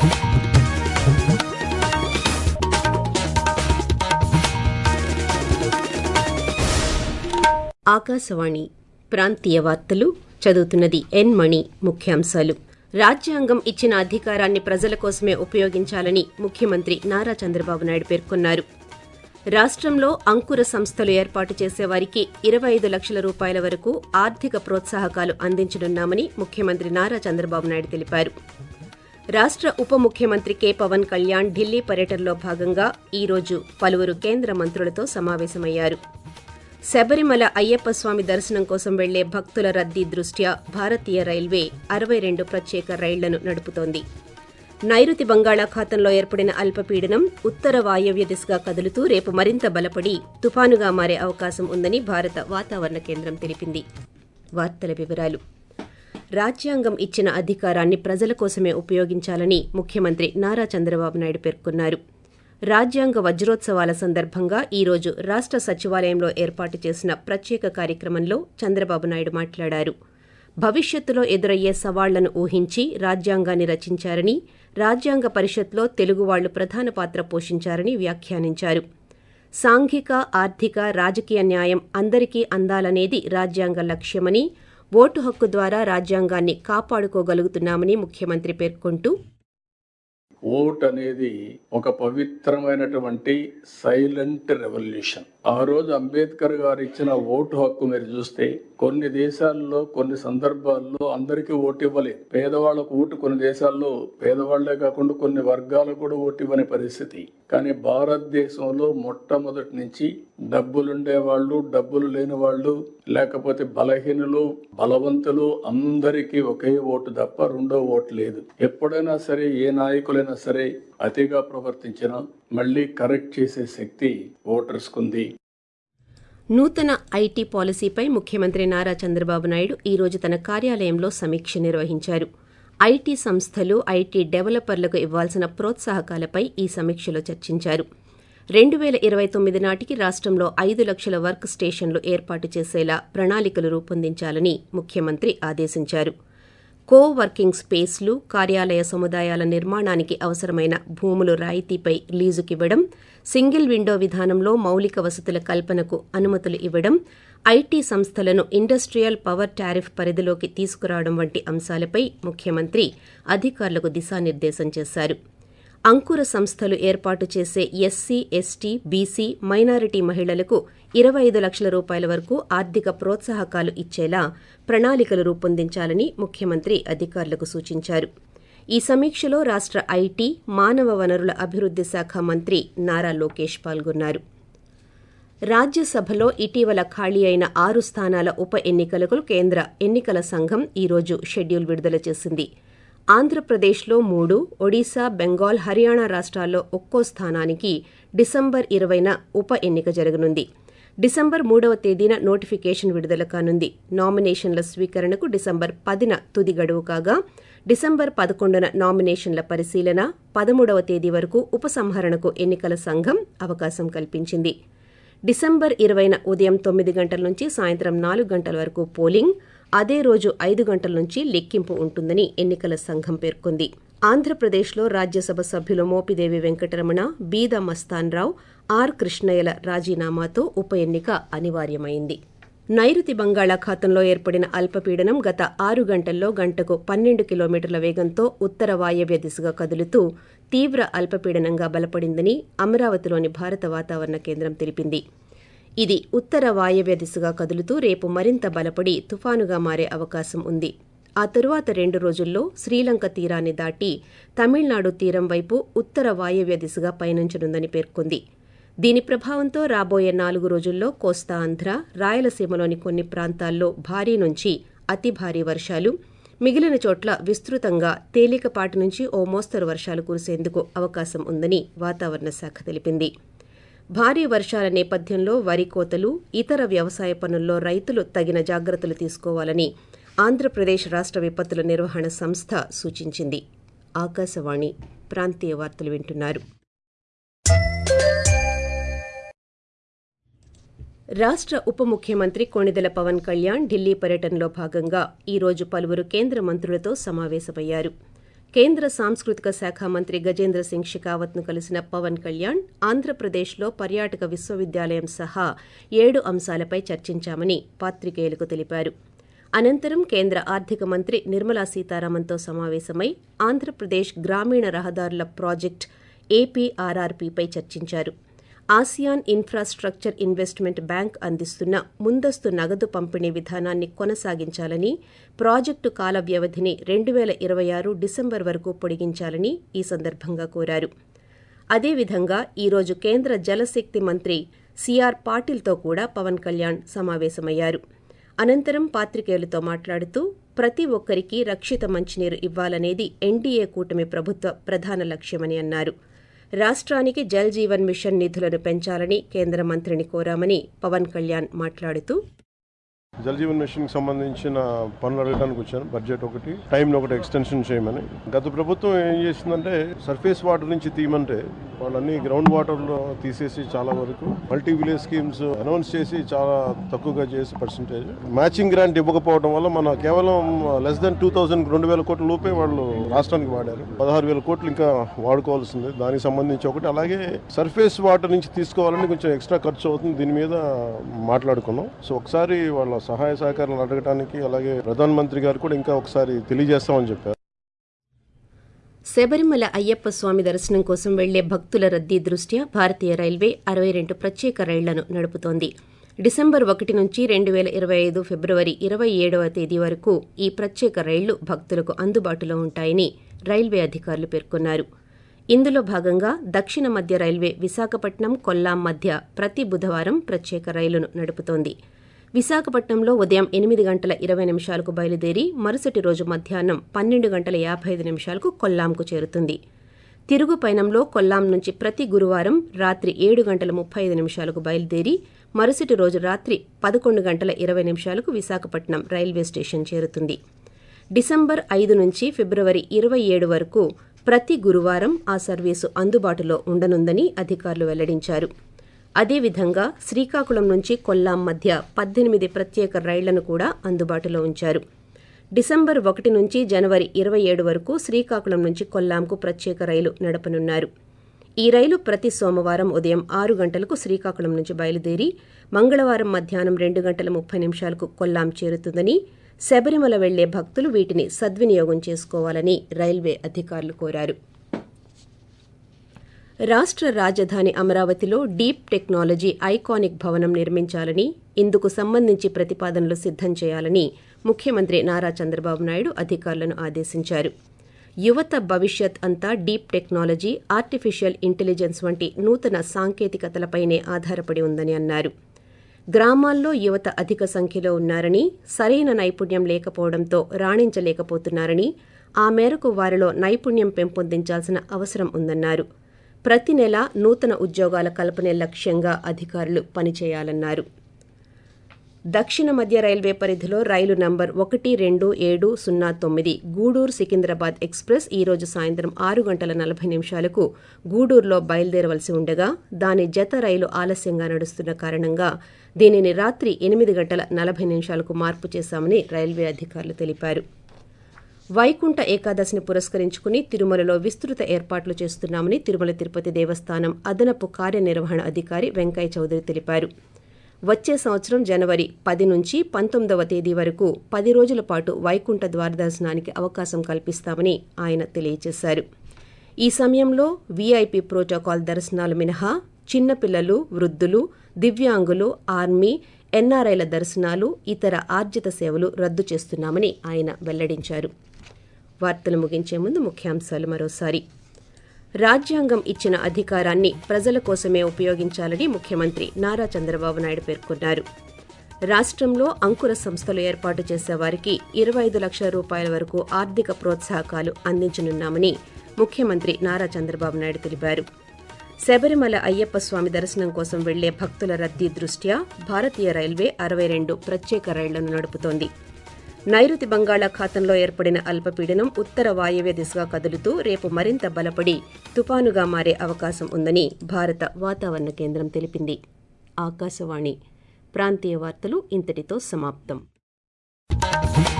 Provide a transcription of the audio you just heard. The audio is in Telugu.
ఆకాశవాణి ప్రాంతీయ వార్తలు చదువుతున్నది ఎన్ మణి ముఖ్యాంశాలు రాజ్యాంగం ఇచ్చిన అధికారాన్ని ప్రజల కోసమే ఉపయోగించాలని ముఖ్యమంత్రి నారా చంద్రబాబు నాయుడు పేర్కొన్నారు రాష్టంలో అంకుర సంస్థలు ఏర్పాటు చేసేవారికి ఇరవై ఐదు లక్షల రూపాయల వరకు ఆర్థిక ప్రోత్సాహకాలు అందించనున్నామని ముఖ్యమంత్రి నారా చంద్రబాబు నాయుడు తెలిపారు రాష్ట ఉప ముఖ్యమంత్రి కె పవన్ కళ్యాణ్ ఢిల్లీ పర్యటనలో భాగంగా ఈ రోజు పలువురు కేంద్ర మంత్రులతో సమావేశమయ్యారు శబరిమల అయ్యప్ప స్వామి దర్శనం కోసం వెళ్లే భక్తుల రద్దీ దృష్ట్యా భారతీయ రైల్వే అరవై రెండు ప్రత్యేక రైళ్లను నడుపుతోంది నైరుతి బంగాళాఖాతంలో ఏర్పడిన అల్పపీడనం ఉత్తర వాయవ్య దిశగా కదులుతూ రేపు మరింత బలపడి తుపానుగా మారే అవకాశం ఉందని భారత వాతావరణ కేంద్రం తెలిపింది వార్తల వివరాలు రాజ్యాంగం ఇచ్చిన అధికారాన్ని ప్రజల కోసమే ఉపయోగించాలని ముఖ్యమంత్రి నారా చంద్రబాబు నాయుడు పేర్కొన్నారు రాజ్యాంగ వజ్రోత్సవాల సందర్భంగా ఈ రోజు రాష్ట సచివాలయంలో ఏర్పాటు చేసిన ప్రత్యేక కార్యక్రమంలో చంద్రబాబు నాయుడు మాట్లాడారు భవిష్యత్తులో ఎదురయ్యే సవాళ్లను ఊహించి రాజ్యాంగాన్ని రచించారని రాజ్యాంగ పరిషత్లో తెలుగు వాళ్లు ప్రధాన పాత్ర పోషించారని వ్యాఖ్యానించారు సాంఘిక ఆర్థిక రాజకీయ న్యాయం అందరికీ అందాలనేది రాజ్యాంగ లక్ష్యమని ఓటు హక్కు ద్వారా రాజ్యాంగాన్ని కాపాడుకోగలుగుతున్నామని ముఖ్యమంత్రి పేర్కొంటూ ఓట్ అనేది ఒక పవిత్రమైనటువంటి సైలెంట్ రెవల్యూషన్ ఆ రోజు అంబేద్కర్ గారు ఇచ్చిన ఓటు హక్కు మీరు చూస్తే కొన్ని దేశాల్లో కొన్ని సందర్భాల్లో అందరికీ ఓటు ఇవ్వలేదు పేదవాళ్ళకు ఓటు కొన్ని దేశాల్లో పేదవాళ్లే కాకుండా కొన్ని వర్గాలకు కూడా ఓటు ఇవ్వని పరిస్థితి కానీ భారతదేశంలో మొట్టమొదటి నుంచి డబ్బులుండే వాళ్ళు డబ్బులు లేని వాళ్ళు లేకపోతే బలహీనులు బలవంతులు అందరికీ ఒకే ఓటు తప్ప రెండో ఓటు లేదు ఎప్పుడైనా సరే ఏ నాయకులైనా సరే అతిగా ప్రవర్తించినా మళ్ళీ కరెక్ట్ చేసే శక్తి ఓటర్స్కుంది నూతన ఐటీ పాలసీపై ముఖ్యమంత్రి నారా చంద్రబాబు నాయుడు ఈ రోజు తన కార్యాలయంలో సమీక్ష నిర్వహించారు ఐటీ సంస్థలు ఐటీ డెవలపర్లకు ఇవ్వాల్సిన ప్రోత్సాహకాలపై ఈ సమీక్షలో చర్చించారు రెండు వేల ఇరవై తొమ్మిది నాటికి రాష్టంలో ఐదు లక్షల వర్క్ స్టేషన్లు ఏర్పాటు చేసేలా ప్రణాళికలు రూపొందించాలని ముఖ్యమంత్రి ఆదేశించారు కో వర్కింగ్ స్పేస్లు కార్యాలయ సముదాయాల నిర్మాణానికి అవసరమైన భూములు రాయితీపై లీజుకివ్వడం సింగిల్ విండో విధానంలో మౌలిక వసతుల కల్పనకు అనుమతులు ఇవ్వడం ఐటీ సంస్థలను ఇండస్ట్రియల్ పవర్ టారిఫ్ పరిధిలోకి తీసుకురావడం వంటి అంశాలపై ముఖ్యమంత్రి అధికారులకు దిశానిర్దేశం చేశారు అంకుర సంస్థలు ఏర్పాటు చేసే ఎస్సీ ఎస్టీ బీసీ మైనారిటీ మహిళలకు ఇరవై ఐదు లక్షల రూపాయల వరకు ఆర్థిక ప్రోత్సాహకాలు ఇచ్చేలా ప్రణాళికలు రూపొందించాలని ముఖ్యమంత్రి అధికారులకు సూచించారు ఈ సమీక్షలో రాష్ట ఐటీ మానవ వనరుల అభివృద్ది శాఖ మంత్రి నారా లోకేష్ పాల్గొన్నారు రాజ్యసభలో ఇటీవల ఖాళీ అయిన ఆరు స్థానాల ఉప ఎన్నికలకు కేంద్ర ఎన్నికల సంఘం ఈ రోజు షెడ్యూల్ విడుదల చేసింది ఆంధ్రప్రదేశ్లో మూడు ఒడిశా బెంగాల్ హర్యానా రాష్ట్రాల్లో ఒక్కో స్థానానికి డిసెంబర్ ఇరవైన ఉప ఎన్నిక జరగనుంది డిసెంబర్ మూడవ తేదీన నోటిఫికేషన్ విడుదల కానుంది నామినేషన్ల స్వీకరణకు డిసెంబర్ పదిన తుది గడువు కాగా డిసెంబర్ పదకొండున నామినేషన్ల పరిశీలన పదమూడవ తేదీ వరకు ఉపసంహరణకు ఎన్నికల సంఘం అవకాశం కల్పించింది డిసెంబర్ ఇరవైన ఉదయం తొమ్మిది గంటల నుంచి సాయంత్రం నాలుగు గంటల వరకు పోలింగ్ అదే రోజు ఐదు గంటల నుంచి లెక్కింపు ఉంటుందని ఎన్నికల సంఘం పేర్కొంది ఆంధ్రప్రదేశ్లో రాజ్యసభ సభ్యులు మోపిదేవి వెంకటరమణ బీద మస్తాన్రావు ఆర్ కృష్ణయ్యల రాజీనామాతో ఉప ఎన్నిక అనివార్యమైంది నైరుతి బంగాళాఖాతంలో ఏర్పడిన అల్పపీడనం గత ఆరు గంటల్లో గంటకు పన్నెండు కిలోమీటర్ల వేగంతో ఉత్తర వాయవ్య దిశగా కదులుతూ తీవ్ర అల్పపీడనంగా బలపడిందని అమరావతిలోని భారత వాతావరణ కేంద్రం తెలిపింది ఇది ఉత్తర వాయవ్య దిశగా కదులుతూ రేపు మరింత బలపడి తుఫానుగా మారే అవకాశం ఉంది ఆ తరువాత రెండు రోజుల్లో శ్రీలంక తీరాన్ని దాటి తమిళనాడు తీరం వైపు ఉత్తర వాయవ్య దిశగా పయనించనుందని పేర్కొంది దీని ప్రభావంతో రాబోయే నాలుగు రోజుల్లో కోస్తా ఆంధ్ర రాయలసీమలోని కొన్ని ప్రాంతాల్లో భారీ నుంచి అతి భారీ వర్షాలు మిగిలిన చోట్ల విస్తృతంగా తేలికపాటి నుంచి ఓ మోస్తరు వర్షాలు కురిసేందుకు అవకాశం ఉందని వాతావరణ శాఖ తెలిపింది భారీ వర్షాల నేపథ్యంలో వరి కోతలు ఇతర వ్యవసాయ పనుల్లో రైతులు తగిన జాగ్రత్తలు తీసుకోవాలని ఆంధ్రప్రదేశ్ రాష్ట్ర విపత్తుల నిర్వహణ సంస్థ సూచించింది ఆకాశవాణి ప్రాంతీయ వార్తలు వింటున్నారు రాష్ట్ర ఉప ముఖ్యమంత్రి కొణిదెల పవన్ కళ్యాణ్ ఢిల్లీ పర్యటనలో భాగంగా ఈ రోజు పలువురు కేంద్ర మంత్రులతో సమావేశమయ్యారు కేంద్ర సాంస్కృతిక శాఖ మంత్రి గజేంద్ర సింగ్ షెకావత్ను కలిసిన పవన్ కళ్యాణ్ ఆంధ్రప్రదేశ్లో పర్యాటక విశ్వవిద్యాలయం సహా ఏడు అంశాలపై చర్చించామని పాత్రికేయులకు తెలిపారు అనంతరం కేంద్ర ఆర్థిక మంత్రి నిర్మలా సీతారామన్తో సమావేశమై ఆంధ్రప్రదేశ్ గ్రామీణ రహదారుల ప్రాజెక్ట్ ఏపీఆర్ఆర్పీపై చర్చించారు ఆసియాన్ ఇన్ఫ్రాస్ట్రక్చర్ ఇన్వెస్ట్మెంట్ బ్యాంక్ అందిస్తున్న ముందస్తు నగదు పంపిణీ విధానాన్ని కొనసాగించాలని ప్రాజెక్టు కాల వ్యవధిని రెండు వేల ఇరవై ఆరు డిసెంబర్ వరకు పొడిగించాలని ఈ సందర్భంగా కోరారు అదేవిధంగా ఈరోజు కేంద్ర జలశక్తి మంత్రి సిఆర్ పాటిల్తో కూడా పవన్ కళ్యాణ్ సమావేశమయ్యారు అనంతరం పాత్రికేయులతో మాట్లాడుతూ ప్రతి ఒక్కరికి రక్షిత మంచినీరు ఇవ్వాలనేది ఎన్డీఏ కూటమి ప్రభుత్వ ప్రధాన లక్ష్యమని అన్నారు రాష్ట్రానికి జల్ జీవన్ మిషన్ నిధులను పెంచాలని కేంద్ర మంత్రిని కోరామని పవన్ కళ్యాణ్ మాట్లాడుతూ జల్ జీవన్ మిషన్ కి సంబంధించిన పనులు అడగడానికి వచ్చాను బడ్జెట్ ఒకటి టైం ఒకటి ఎక్స్టెన్షన్ చేయమని గత ప్రభుత్వం ఏం చేసిందంటే సర్ఫేస్ వాటర్ నుంచి తీయమంటే వాళ్ళన్ని గ్రౌండ్ వాటర్ లో తీసేసి చాలా వరకు మల్టీ విలేజ్ స్కీమ్స్ అనౌన్స్ చేసి చాలా తక్కువగా చేసి పర్సంటేజ్ మ్యాచింగ్ గ్రాంట్ ఇవ్వకపోవడం వల్ల మన కేవలం లెస్ దెన్ టూ థౌసండ్ రెండు వేల కోట్ల లోపే వాళ్ళు రాష్ట్రానికి వాడారు పదహారు వేల కోట్లు ఇంకా వాడుకోవాల్సింది దానికి సంబంధించి ఒకటి అలాగే సర్ఫేస్ వాటర్ నుంచి తీసుకోవాలని కొంచెం ఎక్స్ట్రా ఖర్చు అవుతుంది దీని మీద మాట్లాడుకున్నాం సో ఒకసారి వాళ్ళ సహాయ సహకారాలు అడగడానికి అలాగే ప్రధానమంత్రి గారు కూడా ఇంకా ఒకసారి తెలియజేస్తామని చెప్పారు శబరిమల అయ్యప్ప స్వామి దర్శనం కోసం వెళ్లే భక్తుల రద్దీ దృష్ట్యా భారతీయ రైల్వే అరవై రెండు ప్రత్యేక రైళ్లను నడుపుతోంది డిసెంబర్ ఒకటి నుంచి రెండు వేల ఇరవై ఐదు ఫిబ్రవరి ఇరవై ఏడవ తేదీ వరకు ఈ ప్రత్యేక రైళ్లు భక్తులకు అందుబాటులో ఉంటాయని రైల్వే అధికారులు పేర్కొన్నారు ఇందులో భాగంగా దక్షిణ మధ్య రైల్వే విశాఖపట్నం కొల్లాం మధ్య ప్రతి బుధవారం ప్రత్యేక రైలును నడుపుతోంది విశాఖపట్నంలో ఉదయం ఎనిమిది గంటల ఇరవై నిమిషాలకు బయలుదేరి మరుసటి రోజు మధ్యాహ్నం పన్నెండు గంటల యాభై ఐదు నిమిషాలకు కొల్లాంకు చేరుతుంది తిరుగు పయనంలో కొల్లాం నుంచి ప్రతి గురువారం రాత్రి ఏడు గంటల ముప్పై ఐదు నిమిషాలకు బయలుదేరి మరుసటి రోజు రాత్రి పదకొండు గంటల ఇరవై నిమిషాలకు విశాఖపట్నం రైల్వే స్టేషన్ చేరుతుంది డిసెంబర్ ఐదు నుంచి ఫిబ్రవరి ఇరవై ఏడు వరకు ప్రతి గురువారం ఆ సర్వీసు అందుబాటులో ఉండనుందని అధికారులు వెల్లడించారు అదేవిధంగా శ్రీకాకుళం నుంచి కొల్లాం మధ్య పద్దెనిమిది ప్రత్యేక రైళ్లను కూడా అందుబాటులో ఉంచారు డిసెంబర్ ఒకటి నుంచి జనవరి ఇరవై ఏడు వరకు శ్రీకాకుళం నుంచి కొల్లాంకు ప్రత్యేక రైలు నడపనున్నారు ఈ రైలు ప్రతి సోమవారం ఉదయం ఆరు గంటలకు శ్రీకాకుళం నుంచి బయలుదేరి మంగళవారం మధ్యాహ్నం రెండు గంటల ముప్పై నిమిషాలకు కొల్లాం చేరుతుందని శబరిమల వెళ్లే భక్తులు వీటిని సద్వినియోగం చేసుకోవాలని రైల్వే అధికారులు కోరారు రాష్ట్ర రాజధాని అమరావతిలో డీప్ టెక్నాలజీ ఐకానిక్ భవనం నిర్మించాలని ఇందుకు సంబంధించి ప్రతిపాదనలు సిద్దం చేయాలని ముఖ్యమంత్రి నారా చంద్రబాబు నాయుడు అధికారులను ఆదేశించారు యువత భవిష్యత్ అంతా డీప్ టెక్నాలజీ ఆర్టిఫిషియల్ ఇంటెలిజెన్స్ వంటి నూతన సాంకేతికతలపైనే ఆధారపడి ఉందని అన్నారు గ్రామాల్లో యువత అధిక సంఖ్యలో ఉన్నారని సరైన నైపుణ్యం లేకపోవడంతో రాణించలేకపోతున్నారని ఆ మేరకు వారిలో నైపుణ్యం పెంపొందించాల్సిన అవసరం ఉందన్నారు ప్రతి నెల నూతన ఉద్యోగాల కల్పనే లక్ష్యంగా అధికారులు పనిచేయాలన్నారు దక్షిణ మధ్య రైల్వే పరిధిలో రైలు నంబర్ ఒకటి రెండు ఏడు సున్నా తొమ్మిది గూడూరు సికింద్రాబాద్ ఎక్స్ప్రెస్ ఈ రోజు సాయంత్రం ఆరు గంటల నలభై నిమిషాలకు గూడూరులో బయలుదేరవలసి ఉండగా దాని జత రైలు ఆలస్యంగా నడుస్తున్న కారణంగా దీనిని రాత్రి ఎనిమిది గంటల నలభై నిమిషాలకు మార్పు చేశామని రైల్వే అధికారులు తెలిపారు వైకుంఠ ఏకాదశిని పురస్కరించుకుని తిరుమలలో విస్తృత ఏర్పాట్లు చేస్తున్నామని తిరుమల తిరుపతి దేవస్థానం అదనపు కార్యనిర్వహణ అధికారి వెంకయ్య చౌదరి తెలిపారు వచ్చే సంవత్సరం జనవరి పది నుంచి పంతొమ్మిదవ తేదీ వరకు పది రోజుల పాటు వైకుంఠ ద్వారదర్శనానికి అవకాశం కల్పిస్తామని ఆయన తెలియజేశారు ఈ సమయంలో వీఐపీ ప్రోటోకాల్ దర్శనాలు మినహా చిన్నపిల్లలు వృద్ధులు దివ్యాంగులు ఆర్మీ ఎన్ఆర్ఐల దర్శనాలు ఇతర ఆర్జిత సేవలు రద్దు చేస్తున్నామని ఆయన వెల్లడించారు వార్తలు ముగించే ముందు ముఖ్యాంశాలు మరోసారి రాజ్యాంగం ఇచ్చిన అధికారాన్ని ప్రజల కోసమే ఉపయోగించాలని ముఖ్యమంత్రి నారా చంద్రబాబు నాయుడు పేర్కొన్నారు రాష్ట్రంలో అంకుర సంస్థలు ఏర్పాటు చేసే వారికి ఇరవై ఐదు లక్షల రూపాయల వరకు ఆర్థిక ప్రోత్సాహకాలు అందించనున్నామని ముఖ్యమంత్రి నారా చంద్రబాబు నాయుడు తెలిపారు శబరిమల అయ్యప్ప స్వామి దర్శనం కోసం వెళ్లే భక్తుల రద్దీ దృష్ట్యా భారతీయ రైల్వే అరవై రెండు ప్రత్యేక రైళ్లను నడుపుతోంది నైరుతి బంగాళాఖాతంలో ఏర్పడిన అల్పపీడనం ఉత్తర వాయవ్య దిశగా కదులుతూ రేపు మరింత బలపడి తుపానుగా మారే అవకాశం ఉందని భారత వాతావరణ కేంద్రం తెలిపింది ఆకాశవాణి ప్రాంతీయ వార్తలు ఇంతటితో సమాప్తం